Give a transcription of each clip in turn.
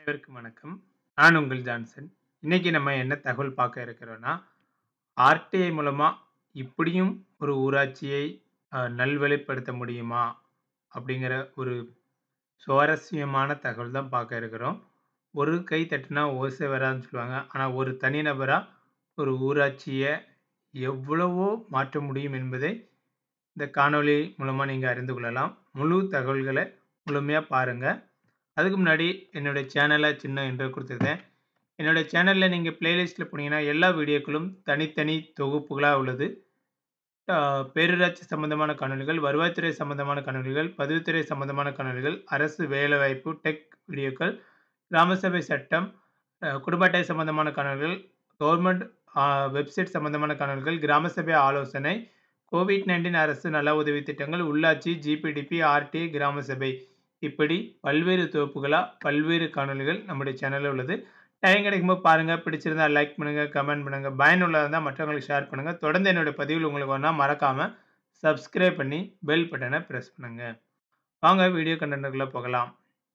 அனைவருக்கும் வணக்கம். நான் உங்கள் ஜான்சன். இன்னைக்கு நம்ம என்ன தகவல் பார்க்க இருக்கிறோம்னா, ஆர்டிஐ மூலமா இப்படியும் ஒரு ஊராட்சியை அ நல்வழிப்படுத்த முடியுமா? அப்படிங்கிற ஒரு சுவாரஸ்யமான தகவல் தான் பார்க்க இருக்கிறோம். ஒரு கை தட்டுனா ஓசை வராதுன்னு சொல்லுவாங்க. ஆனா ஒரு தனிநபரா ஒரு ஊராட்சிய எவ்வளவோ மாற்ற முடியும் என்பதை இந்த காணொளி மூலமா நீங்க அறிந்து கொள்ளலாம். முழு தகவல்கள முழுமையா பாருங்க. அதுக்கு முன்னாடி என்னுடைய சேனல சின்ன இன்ட்ரோ குடுத்துருந்தேன். என்னுடைய சேனல்ல நீங்க பிளேலிஸ்ட்ல போனீங்கன்னா, எல்லா வீடியோக்களும் தனித்தனி தொகுப்புகளா உள்ளது. அ பேரூராட்சி சம்பந்தமான காணொளிகள், வருவாய்த்துறை சம்பந்தமான காணொளிகள், பதிவுத்துறை சம்பந்தமான காணொளிகள், அரசு வேலைவாய்ப்பு, டெக் வீடியோக்கள், கிராம சபை சட்டம், அ குடும்ப அட்டை சம்பந்தமான காணொளிகள், கவர்ன்மெண்ட் அ வெப்சைட் சம்பந்தமான காணொளிகள், கிராம சபை ஆலோசனை, கோவிட்-19 அரசு நல உதவி திட்டங்கள், உள்ளாட்சி, ஜிபிடிபி, ஆர்டிஐ, கிராம சபை இப்படி பல்வேறு தொகுப்புகளா பல்வேறு காணொளிகள் நம்முடைய சேனல்ல உள்ளது. டைம் கிடைக்கும்போது பாருங்க. பிடிச்சிருந்தா லைக் பண்ணுங்க, கமெண்ட் பண்ணுங்க. பயனுள்ளதா இருந்தா மற்றவங்களுக்கு ஷேர் பண்ணுங்க. தொடர்ந்து என்னுடைய பதிவுகள் உங்களுக்கு வரணும்னா மறக்காம சப்ஸ்கிரைப் பண்ணி பெல் பட்டன பிரஸ் பண்ணுங்க. வாங்க வீடியோ கன்டென்ட்க்குள்ள போகலாம்.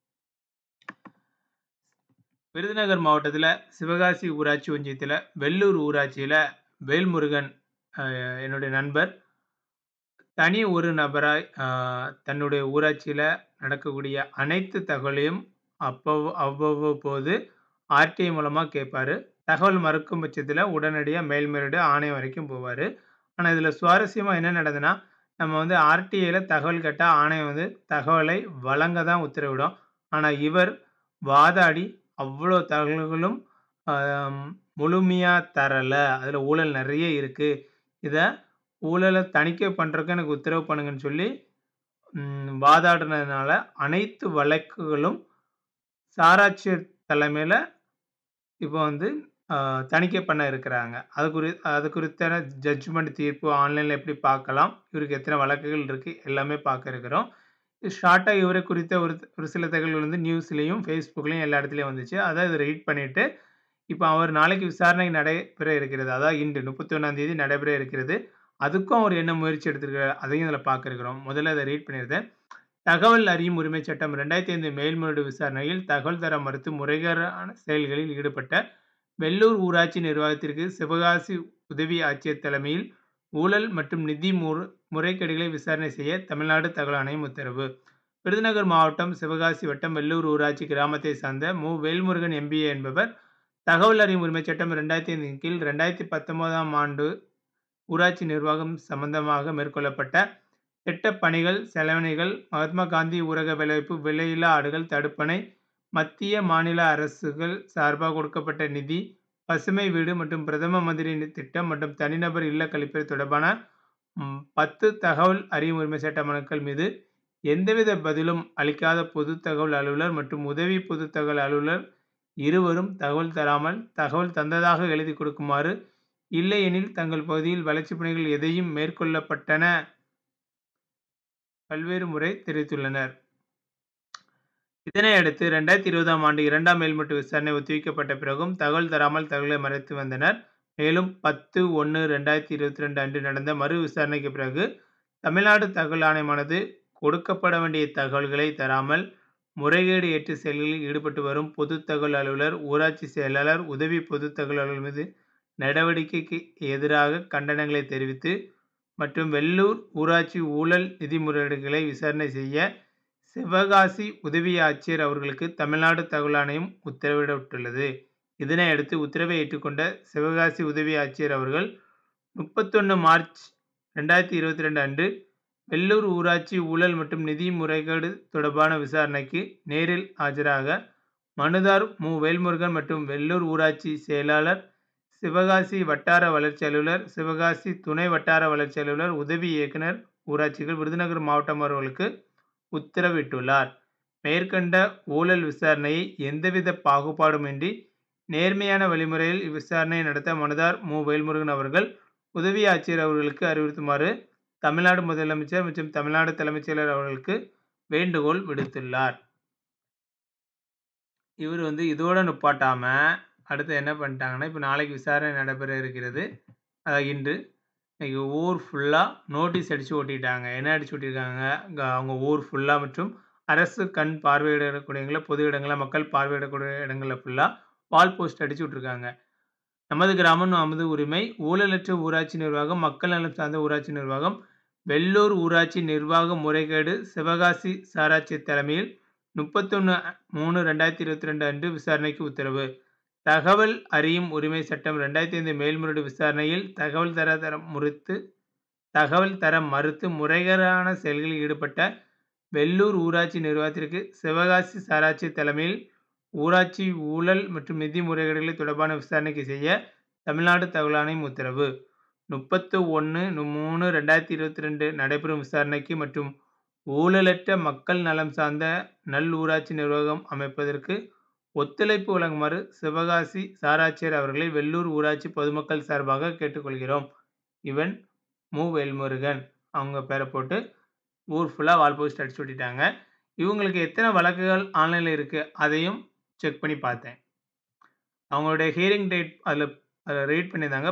விருதுநகர் மாவட்டத்தில சிவகாசி ஊராட்சி ஒன்றியத்தில வெள்ளூர் ஊராட்சியில வேல்முருகன் அ என்னுடைய நண்பர் தனி ஒரு நபராய் அ தன்னுடைய ஊராட்சியில நடக்கக்கூடிய அனைத்து தகவலையும் அப்பவ் அவ்வப்போது ஆர்டிஐ மூலமா கேட்பாரு. தகவல் மறுக்கும் பட்சத்தில உடனடியா மேல்முறையீடு ஆணையம் வரைக்கும் போவாரு. ஆனா இதில சுவாரஸ்யமா என்ன நடந்ததுன்னா, நம்ம வந்து ஆர்டிஐல தகவல் கேட்டா ஆணையம் வந்து தகவலை வழங்க தான் உத்தரவிடும். ஆனா இவர் வாதாடி அவ்வளோ தகவல்களும் அ முழுமையா தரல. அதில ஊழல் நெறைய இருக்கு. இத ஊழல தணிக்கை பண்றதுக்கு எனக்கு உத்தரவு பண்ணுங்கன்னு சொல்லி ம் வாதாடுனதுனால அனைத்து வழக்குகளும் சாராட்சியர் தலைமையில இப்போ வந்து அ தணிக்கை பண்ண இருக்கிறாங்க. அது குறி அது குறித்தான ஜட்ஜ்மெண்ட் தீர்ப்பு ஆன்லைன்ல எப்படி பார்க்கலாம்? இவருக்கு எத்தன வழக்குகள் இருக்கு? எல்லாமே பார்க்க இருக்கிறோம். ஷார்ட்டா இவரை குறித்த ஒரு ஒரு சில தகவல்கள் வந்து நியூஸ்லயும், Facebookலயும் எல்லா இடத்துலயும் வந்துச்சு. அத இத ரீட் பண்ணிட்டு, இப்ப அவர் நாளைக்கு விசாரணை நடைபெற இருக்கிறது. அதாவது இன்று 31ஆம் தேதி நடைபெற இருக்கிறது. அதுக்கும் அவர் என்ன முயற்சி எடுத்திருக்கிறார்? அதையும் இதில பார்க்க இருக்கிறோம். முதல்ல அத ரீட் பண்ணிருந்தேன். தகவல் அறியும் உரிமை சட்டம் 2005 மேல்முறையீடு விசாரணையில் தகவல் தர மறுத்து முறைகேடான செயல்களில் ஈடுபட்ட வெள்ளூர் ஊராட்சி நிர்வாகத்திற்கு சிவகாசி உதவி ஆட்சியர் தலைமையில் ஊழல் மற்றும் நிதி முற முறைகேடுகளை விசாரணை செய்ய தமிழ்நாடு தகவல் ஆணையம் உத்தரவு. விருதுநகர் மாவட்டம் சிவகாசி வட்டம் வெள்ளூர் ஊராட்சி கிராமத்தை சார்ந்த மு. வேல்முருகன் எம்.பி.ஏ என்பவர் தகவல் அறியும் உரிமை சட்டம் 2005 கீழ் 2019ஆம் ஆண்டு ஊராட்சி நிர்வாகம் சம்பந்தமாக மேற்கொள்ளப்பட்ட திட்டப் பணிகள், செலவினங்கள், மகாத்மா காந்தி ஊரக வேலைவாய்ப்பு, விலையில்லா ஆடுகள் தடுப்பணை, மத்திய, மாநில அரசுகள் சார்பாக கொடுக்கப்பட்ட நிதி, பசுமை வீடு மற்றும் பிரதம மந்திரி திட்டம் மற்றும் தனிநபர் இல்ல கழிப்பறை தொடர்பான ம் 10 தகவல் அறியும் உரிமை சட்ட மனுக்கள் மீது எந்தவித பதிலும் அளிக்காத பொதுத் தகவல் அலுவலர் மற்றும் உதவி பொதுத் தகவல் அலுவலர் இருவரும் தகவல் தராமல், தகவல் தந்ததாக எழுதிக் கொடுக்குமாறு, இல்லையெனில் தங்கள் பகுதியில் வளர்ச்சிப் பணிகள் எதையும் மேற்கொள்ளப்பட்டன பல்வேறு முறை தெரிவித்துள்ளனர். இதனையடுத்து 2020ஆம் ஆண்டு 2ஆம் மேல்முறையீட்டு விசாரணை ஒத்திவைக்கப்பட்ட பிறகும் தகவல் தராமல் தகவல்களை மறைத்து வந்தனர். மேலும் 10.01.2022 அன்று நடந்த மறு விசாரணைக்கு பிறகு தமிழ்நாடு தகவல் ஆணையமானது கொடுக்கப்பட வேண்டிய தகவல்களை தராமல் முறைகேடு ஏற்ற செயல்களில் ஈடுபட்டு வரும் பொதுத் தகவல் அலுவலர், ஊராட்சி செயலாளர், உதவி பொதுத் தகவல் அலுவலர் மீது நடவடிக்கைக்கு எதிராக கண்டனங்களை தெரிவித்து மற்றும் வெள்ளூர் ஊராட்சி ஊழல், நிதி முறைகேடுகளை விசாரணை செய்ய சிவகாசி உதவி ஆட்சியர் அவர்களுக்கு தமிழ்நாடு தகவல் ஆணையம் உத்தரவிட்டுள்ளது. இதனையடுத்து உத்தரவை ஏற்றுக்கொண்ட சிவகாசி உதவி ஆட்சியர் அவர்கள் 31 மார்ச் 2022 அன்று வெள்ளூர் ஊராட்சி ஊழல் மற்றும் நிதி முறைகேடு தொடர்பான விசாரணைக்கு நேரில் ஆஜராக மனுதார் மு. வேல்முருகன் மற்றும் வெள்ளூர் ஊராட்சி செயலாளர், சிவகாசி வட்டார வளர்ச்சி அலுவலர், சிவகாசி துணை வட்டார வளர்ச்சி அலுவலர், உதவி இயக்குனர் ஊராட்சிகள், விருதுநகர் மாவட்டம் அவர்களுக்கு உத்தரவிட்டுள்ளார். மேற்கண்ட ஊழல் விசாரணையை எந்தவித பாகுபாடுமின்றி நேர்மையான வழிமுறையில் இவ்விசாரணையை நடத்த மனுதார் மு. வேல்முருகன் அவர்கள் உதவி ஆட்சியர் அவர்களுக்கு அறிவுறுத்துமாறு தமிழ்நாடு முதலமைச்சர் மற்றும் தமிழ்நாடு தலைமைச் செயலர் அவர்களுக்கு வேண்டுகோள் விடுத்துள்ளார். இவரு வந்து இதோட நிப்பாட்டாம, அடுத்து என்ன பண்ணிட்டாங்கன்னா, இப்ப நாளைக்கு விசாரணை நடைபெற இருக்கிறது. அ இன்று. இன்னைக்கு ஊர் ஃபுல்லா நோட்டீஸ் அடிச்சு ஒட்டிட்டாங்க. என்ன அடிச்சு ஒட்டியிருக்காங்க? க அவங்க ஊர் ஃபுல்லா மற்றும் அரசு கண் பார்வையிடக்கூடிய இடங்கள்ல, பொது இடங்கள்ல, மக்கள் பார்வையிடக்கூடிய இடங்கள்ல ஃபுல்லா வால் போஸ்ட் அடிச்சு விட்டுருக்காங்க. நமது கிராமம் நமது உரிமை, ஊழலற்ற ஊராட்சி நிர்வாகம், மக்கள் நலம் சார்ந்த ஊராட்சி நிர்வாகம், வெள்ளூர் ஊராட்சி நிர்வாக முறைகேடு சிவகாசி சாராட்சியர் தலைமையில் 31/3/2022 அன்று விசாரணைக்கு உத்தரவு. தகவல் அறியும் உரிமை சட்டம் 2005 மேல்முறையீடு விசாரணையில் தகவல் தர தர முறித்து தகவல் தர மறுத்து முறைகேடான செயல்களில் ஈடுபட்ட வெள்ளூர் ஊராட்சி நிர்வாகத்திற்கு சிவகாசி சாராட்சியர் தலைமையில் ஊராட்சி ஊழல் மற்றும் நிதி முறைகேடுகள் தொடர்பான விசாரணைக்கு செய்ய தமிழ்நாடு தகவல் ஆணையம் உத்தரவு. 31/3/2022 நடைபெறும் விசாரணைக்கு மற்றும் ஊழலற்ற மக்கள் நலம் சார்ந்த நல்லூராட்சி நிர்வாகம் அமைப்பதற்கு ஒத்துழைப்பு வழங்குமாறு சிவகாசி சாராட்சியர் அவர்களை வெள்ளூர் ஊராட்சி பொதுமக்கள் சார்பாக கேட்டுக்கொள்கிறோம். இவன் மு. வேல்முருகன். அவங்க பேர போட்டு ஊர் ஃபுல்லா வால் போஸ்ட் அடிச்சு ஒட்டிட்டாங்க. இவங்களுக்கு எத்தன வழக்குகள் ஆன்லைன்ல இருக்கு அதையும் செக் பண்ணி பார்த்தேன். அவங்களுடைய ஹியரிங் டேட் அதுல அதுல ரீட் பண்ணியிருந்தாங்க.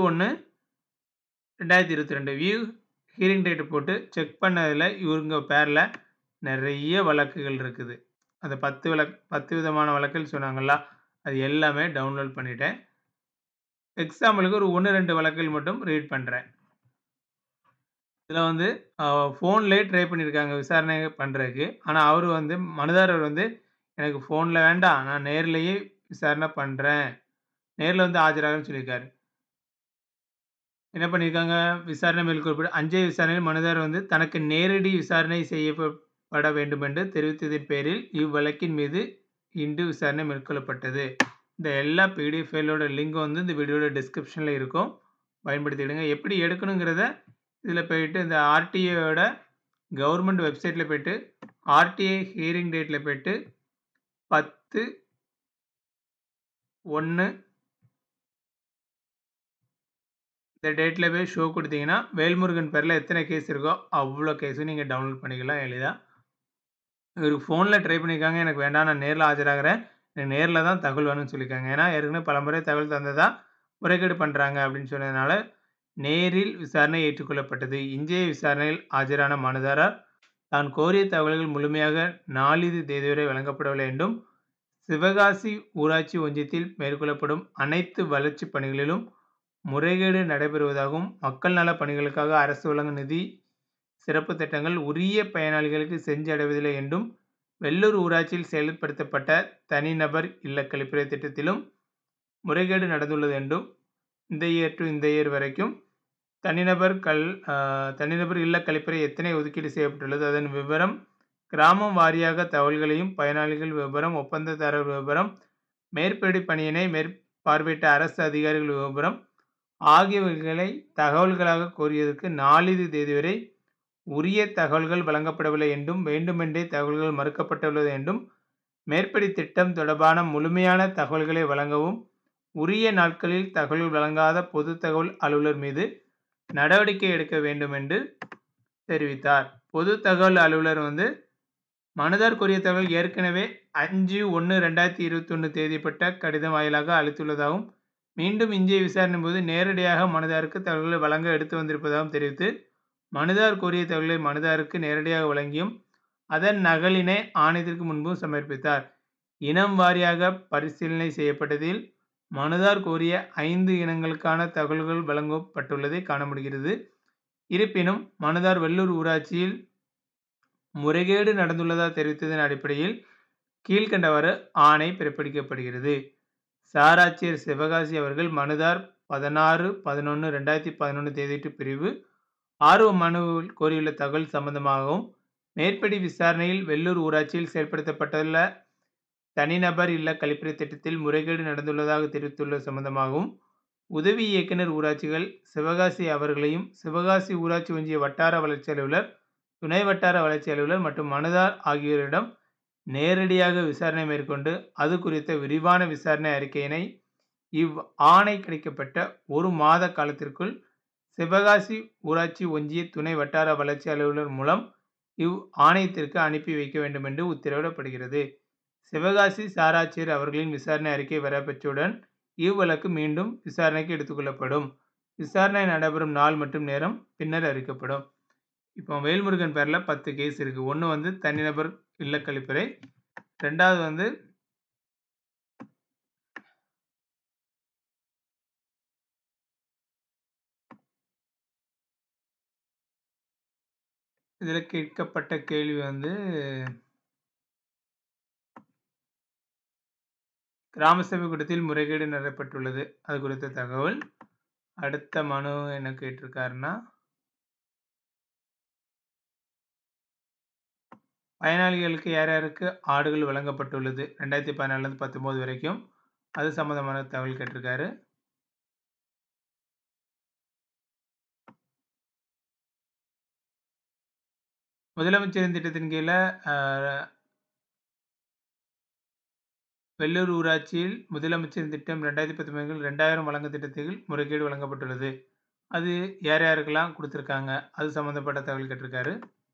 10/1/2022 வியூ ஹியரிங் டேட் போட்டு செக் பண்ணதுல இவங்க பேர்ல நெறைய வழக்குகள் இருக்குது. அந்த 10 வழக் 10 விதமான வழக்குகள் சொன்னாங்கல்ல, அது எல்லாமே டவுன்லோட் பண்ணிட்டேன். எக்ஸாம்பிளுக்கு ஒரு 1, 2 வழக்குகள் மட்டும் ரீட் பண்றேன். இதுல வந்து அ ஃபோன்லயே ட்ரை பண்ணியிருக்காங்க விசாரணை பண்றதுக்கு. ஆனா அவரு வந்து மனுதாரர் வந்து எனக்கு ஃபோன்ல வேண்டாம். நான் நேர்லயே விசாரணை பண்றேன். நேர்ல வந்து ஆஜராகுறேன்னு சொல்லியிருக்காரு. என்ன பண்ணியிருக்காங்க, விசாரணை மேற்கொள்ளப்படும் அஞ்சல் விசாரணையில் மனுதாரர் வந்து தனக்கு நேரடி விசாரணை செய்யப்பட வேண்டுமென்று தெரிவித்ததின் பேரில் இவ்வழக்கின் மீது இன்று விசாரணை மேற்கொள்ளப்பட்டது. இந்த எல்லா பிடிஎஃப் ஃபைலோட லிங்க் வந்து இந்த வீடியோட டிஸ்கிரிப்ஷன்ல இருக்கும். பயன்படுத்திக்கிடுங்க. எப்படி எடுக்கணுங்கிறத இதுல போயிட்டு இந்த ஆர்டிஐயோட கவர்ன்மென்ட் வெப்சைட்ல போயிட்டு ஆர்டிஐ ஹியரிங் டேட்ல போயிட்டு 10 1 இந்த டேட்ல போய் ஷோ குடுத்தீங்கன்னா, வேல்முருகன் பேர்ல எத்தன கேஸ் இருக்கோ அவ்ளோ கேஸும் நீங்க டவுன்லோட் பண்ணிக்கலாம் எளிதா. இவரு ஃபோன்ல ட்ரை பண்ணியிருக்காங்க. எனக்கு வேண்டாம். நான் நேர்ல ஆஜராகுறேன். எனக்கு நேர்ல தான் தகவல் வேணும்னு சொல்லியிருக்காங்க. ஏன்னா ஏற்கனவே பலமுறை தகவல் தந்ததா முறைகேடு பண்றாங்க அப்படின்னு சொன்னதுனால, நேரில் விசாரணை ஏற்றுக்கொள்ளப்பட்டது. இன்றைய விசாரணையில் ஆஜரான மனுதாரர் தான் கோரிய தகவல்கள் முழுமையாக நாளிது தேதி வரை வழங்கப்படவில்லை என்றும், சிவகாசி ஊராட்சி ஒன்றியத்தில் மேற்கொள்ளப்படும் அனைத்து வளர்ச்சிப் பணிகளிலும் முறைகேடு நடைபெறுவதாகவும், மக்கள் நலப் பணிகளுக்காக அரசு வழங்கும் நிதி, சிறப்பு திட்டங்கள் உரிய பயனாளிகளுக்கு சென்றடைவதில்லை என்றும், வெள்ளூர் ஊராட்சியில் செயல்படுத்தப்பட்ட தனிநபர் இல்ல கழிப்பறை திட்டத்திலும் முறைகேடு நடந்துள்ளது என்றும், இந்த இயர் டூ இந்த இயர் வரைக்கும் தனிநபர் கல் அ தனிநபர் இல்ல கழிப்பறை எத்தனை ஒதுக்கீடு செய்யப்பட்டுள்ளது, அதன் விவரம், கிராமம் வாரியாக தகவல்களையும், பயனாளிகள் விவரம், ஒப்பந்ததாரர் விவரம், மேற்படி பணியினை மேற்பார்வையிட்ட அரசு அதிகாரிகள் விவரம் ஆகியவைகளை தகவல்களாக கோரியதற்கு நாளிது தேதி வரை உரிய தகவல்கள் வழங்கப்படவில்லை என்றும், வேண்டுமென்றே தகவல்கள் மறுக்கப்பட்டுள்ளது என்றும், மேற்படி திட்டம் தொடர்பான முழுமையான தகவல்களை வழங்கவும், உரிய நாட்களில் தகவல் வழங்காத பொதுத் தகவல் அலுவலர் மீது நடவடிக்கை எடுக்க வேண்டும் என்று தெரிவித்தார். பொதுத் தகவல் அலுவலர் வந்து மனுதாரர் கோரிய தகவல் ஏற்கனவே 5/1/2021 தேதிப்பட்ட கடிதம் வாயிலாக அளித்துள்ளதாகவும், மீண்டும் இன்றைய விசாரணையின் போது நேரடியாக மனுதாரருக்கு தகவல்களை வழங்க எடுத்து வந்திருப்பதாகவும் தெரிவித்து, மனுதாரர் கோரிய தகவல்களை மனுதாரருக்கு நேரடியாக வழங்கியும், அதன் நகலினை ஆணையத்திற்கு முன்பும் சமர்ப்பித்தார். இனம் வாரியாக பரிசீலனை செய்யப்பட்டதில், மனுதாரர் கோரிய 5 இனங்களுக்கான தகவல்கள் வழங்கப்பட்டுள்ளதை காண முடிகிறது. இருப்பினும், மனுதாரர் வெள்ளூர் ஊராட்சியில் முறைகேடு நடந்துள்ளதா தெரிவித்ததன் அடிப்படையில் கீழ்க்கண்டவாறு ஆணை பிறப்பிக்கப்படுகிறது. சாராட்சியர் சிவகாசி அவர்கள் மனுதாரர் 16/11/2011 தேதியிட்டு பிரிவு ஆர்வ மனுவில் கோரியுள்ள தகவல் சம்பந்தமாகவும், மேற்படி விசாரணையில் வெள்ளூர் ஊராட்சியில் செயல்படுத்தப்பட்டுள்ள தனிநபர் இல்ல கழிப்பறை திட்டத்தில் முறைகேடு நடந்துள்ளதாக தெரிவித்துள்ளது சம்பந்தமாகவும், உதவி இயக்குனர் ஊராட்சிகள் சிவகாசி அவர்களையும், சிவகாசி ஊராட்சி ஒன்றிய வட்டார வளர்ச்சி அலுவலர், துணை வட்டார வளர்ச்சி அலுவலர் மற்றும் மனுதாரர் ஆகியோரிடம் நேரடியாக விசாரணை மேற்கொண்டு, அது குறித்த விரிவான விசாரணை அறிக்கையினை இவ் ஆணை கிடைக்கப்பட்ட ஒரு மாத காலத்திற்குள் சிவகாசி ஊராட்சி ஒன்றிய துணை வட்டார வளர்ச்சி அலுவலர் மூலம் இவ் ஆணையத்திற்கு அனுப்பி வைக்க வேண்டுமென்று உத்தரவிடப்படுகிறது. சிவகாசி சாராட்சியர் அவர்களின் விசாரணை அறிக்கை பெறப்பெற்றவுடன், இவ்வழக்கு மீண்டும் விசாரணைக்கு எடுத்துக் கொள்ளப்படும். விசாரணை நடைபெறும் நாள் மற்றும் நேரம் பின்னர் அறிவிக்கப்படும். இப்போ வேல்முருகன் பேர்ல 10 கேஸ் இருக்கு. 1 வந்து தனிநபர் இல்ல கழிப்பறை. 2வது வந்து இதில கேட்கப்பட்ட கேள்வி வந்து கிராம சபை கூட்டத்தில் முறைகேடு நடைபெற்றுள்ளது. அது குறித்த தகவல். அடுத்த மனு என்ன கேட்டிருக்காருன்னா பயனாளிகளுக்கு யார் யாருக்கு ஆடுகள் வழங்கப்பட்டுள்ளது? 2014லேருந்து 19 வரைக்கும். அது சம்மந்தமான தகவல் கேட்டிருக்காரு. முதலமைச்சரின் திட்டத்தின் கீழ அ வெள்ளூர் ஊராட்சியில் முதலமைச்சரின் திட்டம் 2019 2000 வழங்கும் திட்டத்தில் முறைகேடு வழங்கப்பட்டுள்ளது. அது யார் யாருக்கெல்லாம் குடுத்துருக்காங்க? அது சம்மந்தப்பட்ட தகவல் கேட்டிருக்காரு.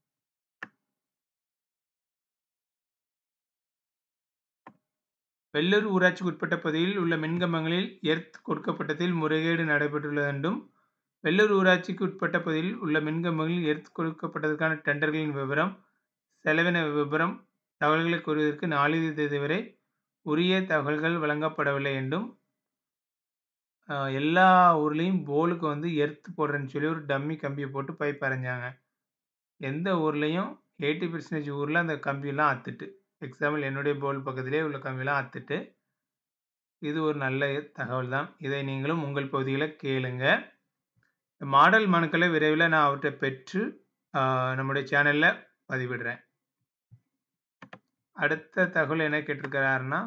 வெள்ளூர் ஊராட்சிக்கு உட்பட்ட பகுதியில் உள்ள மின்கம்பங்களில் எர்த் கொடுக்கப்பட்டதில் முறைகேடு நடைபெற்றுள்ளதென்றும், வெள்ளூர் ஊராட்சிக்கு உட்பட்ட பகுதியில் உள்ள மின்கம்பங்களில் எர்த் கொடுக்கப்பட்டதற்கான டெண்டர்களின் விவரம், செலவின விபரம் தகவல்களை கூறுவதற்கு நாளிதழ் தேதி வரை உரிய தகவல்கள் வழங்கப்படவில்லை என்றும், அ எல்லா ஊர்லயும் போலுக்கு வந்து எர்த் போடுறேன்னு சொல்லி ஒரு டம்மி கம்பிய போட்டு பைப் அரஞ்சாங்க. எந்த ஊர்லயும் 80% ஊர்ல அந்த கம்பியெல்லாம் அத்துட்டு. எக்ஸாம்பிள் என்னுடைய போல் பக்கத்திலேயே உள்ள கம்பியெல்லாம் அத்துட்டு. இது ஒரு நல்ல தகவல் தான். இதை நீங்களும் உங்கள் பகுதியில கேளுங்க. மாடல் மனுக்களை விரைவில நான் அவற்றை பெற்று அ நம்முடைய சேனல்ல பதிவிடுறேன். அடுத்த தகவல் என்ன கேட்டிருக்கிறாருன்னா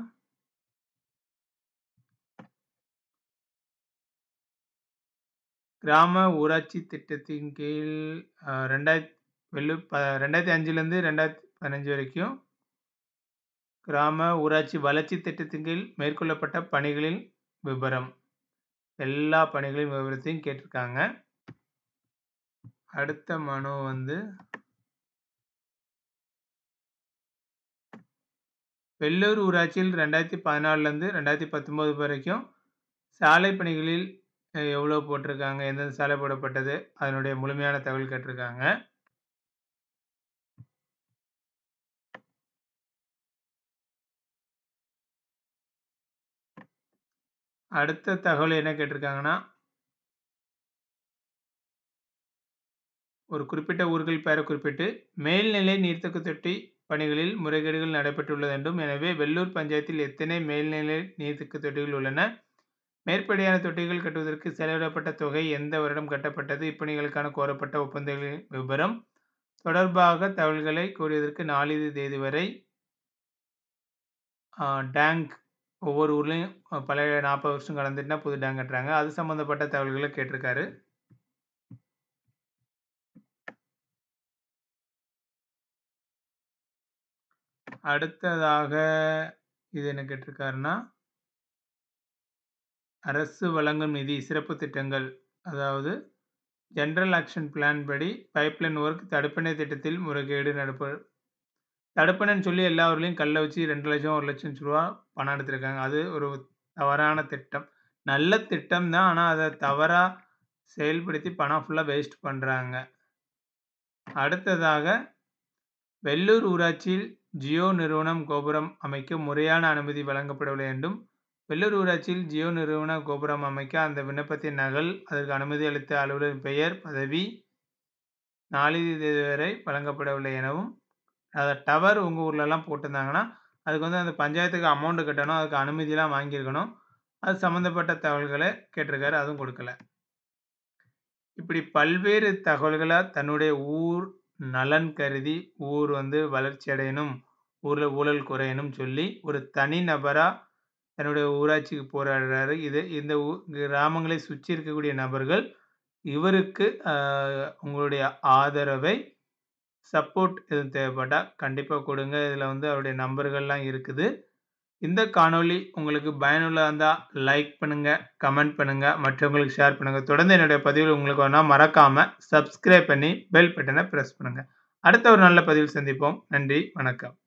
கிராம ஊராட்சி திட்டத்தின் கீழ் அ 2000 வெள்ளூர் ப 2005லேருந்து 2015 வரைக்கும் கிராம ஊராட்சி வளர்ச்சி திட்டத்தின் கீழ் மேற்கொள்ளப்பட்ட பணிகளின் விபரம். எல்லா பணிகளின் விவரத்தையும் கேட்டிருக்காங்க. அடுத்த மனு வந்து வெள்ளூர் ஊராட்சியில் 2014லேருந்து 2019 வரைக்கும் சாலை பணிகளில் அ எவ்வளோ போட்டிருக்காங்க? எந்தெந்த சாலை போடப்பட்டது? அதனுடைய முழுமையான தகவல் கேட்டிருக்காங்க. அடுத்த தகவல் என்ன கேட்டிருக்காங்கன்னா ஒரு குறிப்பிட்ட ஊர்கள் பெயரை குறிப்பிட்டு, மேல்நிலை நீர்த்தேக்க தொட்டி பணிகளில் முறைகேடுகள் நடைபெற்றுள்ளது என்றும், எனவே வெள்ளூர் பஞ்சாயத்தில் எத்தனை மேல்நிலை நீர்த்தேக்க தொட்டிகள் உள்ளன? மேற்படியான தொட்டிகள் கட்டுவதற்கு செலவிடப்பட்ட தொகை எந்த வருடம் கட்டப்பட்டது? இப்பணிகளுக்கான கோரப்பட்ட ஒப்பந்தங்களின் விபரம் தொடர்பாக தகவல்களை கூறுவதற்கு நாளிதழ் தேதி வரை அ டேங்க் ஒவ்வொரு ஊர்லயும் அ பழைய 40 வருஷம் கடந்துட்டுனா புது டேங்க் கட்டுறாங்க. அது சம்மந்தப்பட்ட தகவல்கள கேட்டிருக்காரு. அடுத்ததாக இது என்ன கேட்டிருக்காருன்னா அரசு வழங்கும் நிதி, சிறப்பு திட்டங்கள். அதாவது ஜெனரல் ஆக்ஷன் பிளான் படி பைப்லைன் ஒர்க் தடுப்பணை திட்டத்தில் முறைகேடு நடப்பு தடுப்பணைன்னு சொல்லி எல்லா ஊர்லயும் கல்ல வச்சு 2,00,000 1,00,000 பணம் எடுத்திருக்காங்க. அது ஒரு தவறான திட்டம். நல்ல திட்டம் தான். ஆனா, அத தவறா செயல்படுத்தி பணம் ஃபுல்லா வேஸ்ட் பண்றாங்க. அடுத்ததாக வெள்ளூர் ஊராட்சியில் ஜியோ நிறுவனம் கோபுரம் அமைக்க முறையான அனுமதி வழங்கப்படவில்லை என்றும், வெள்ளூர் ஊராட்சியில் ஜியோ நிறுவன கோபுரம் அமைக்க அந்த விண்ணப்பத்தின் நகல், அதற்கு அனுமதி அளித்த அலுவலரின் பெயர், பதவி, நாளிதழ் தேதி வரை வழங்கப்படவில்லை எனவும், அத டவர் உங்க ஊர்லலாம் போட்டிருந்தாங்கன்னா, அதுக்கு வந்து அந்த பஞ்சாயத்துக்கு அமௌண்ட் கட்டணும். அதுக்கு அனுமதிலாம் வாங்கியிருக்கணும். அது சம்மந்தப்பட்ட தகவல்கள கேட்டிருக்காரு. அதுவும் குடுக்கல. இப்படி பல்வேறு தகவல்கள தன்னுடைய ஊர் நலன் கருதி, ஊர் வந்து வளர்ச்சி அடையணும், ஊர்ல ஊழல் குறையணும் சொல்லி, ஒரு தனி நபரா தன்னுடைய ஊராட்சிக்கு போராடுறாரு. இது இந்த ஊ கிராமங்களை சுற்றி இருக்கக்கூடிய நபர்கள் இவருக்கு அ உங்களுடைய ஆதரவை சப்போர்ட் எதுவும் தேவைப்பட்டா கண்டிப்பா குடுங்க. இதுல வந்து அவருடைய நம்பர்கள்லாம் இருக்குது. இந்த காணொளி உங்களுக்கு பயனுள்ளதா இருந்தா லைக் பண்ணுங்க, கமெண்ட் பண்ணுங்க, மற்றவங்களுக்கு ஷேர் பண்ணுங்க. தொடர்ந்து என்னுடைய பதிவுகள் உங்களுக்கு வேணும்னா மறக்காம சப்ஸ்கிரைப் பண்ணி பெல் பட்டன பிரஸ் பண்ணுங்க. அடுத்த ஒரு நல்ல பதிவில் சந்திப்போம். நன்றி, வணக்கம்.